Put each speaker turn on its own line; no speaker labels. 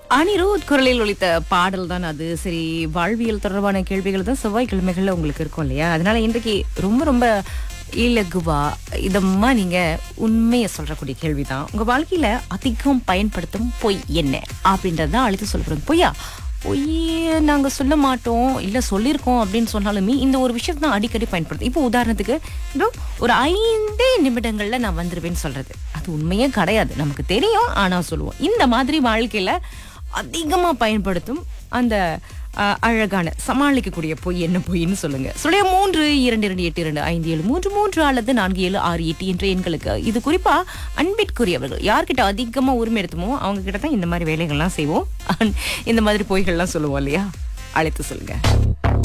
அனிருத் குரலில் ஒலித்த பாடல் தான் அது சரி வாழ்வியல் தொடர்பான கேள்விகள் தான் செவ்வாய்க்கிழமைகள்ல உங்களுக்கு இருக்கும் இல்லையா அதனால இன்றைக்கு ரொம்ப ரொம்ப இலகுவா இதமா நீங்க உண்மையை சொல்றக்கூடிய கேள்விதான் உங்க வாழ்க்கையில அதிகம் பயன்படுத்தும் பொய் என்ன அப்படின்றத அழைத்து சொல்லப்படுது பொய்யா பொய் நாங்க சொல்ல மாட்டோம் இல்ல சொல்லியிருக்கோம் அப்படின்னு சொன்னாலுமே இந்த ஒரு விஷயத்தை தான் அடிக்கடி பயன்படுத்தும் இப்போ உதாரணத்துக்கு இதோ ஒரு ஐந்தே நிமிடங்கள்ல நான் வந்துருவேன்னு சொல்றது அது உண்மையே கிடையாது நமக்கு தெரியும் ஆனா சொல்லுவோம் இந்த மாதிரி வாழ்க்கையில அதிகமா பயன்படுத்தும் அந்த அஹ், அழகான சமாளிக்கக்கூடிய பொய் என்ன பொய்ன்னு சொல்லுங்க சுடைய மூன்று இரண்டு இரண்டு எட்டு இரண்டு ஐந்து ஏழு மூன்று மூன்று அல்லது நான்கு ஏழு ஆறு எட்டு என்ற எண்களுக்கு இது குறிப்பா அன்பிற்குரியவர்கள் யார்கிட்ட அதிகமா உரிமை எடுத்துமோ அவங்க கிட்ட தான் இந்த மாதிரி வேலைகள்லாம் செய்வோம் இந்த மாதிரி பொய்கள்லாம் சொல்லுவோம் இல்லையா அழைத்து சொல்லுங்க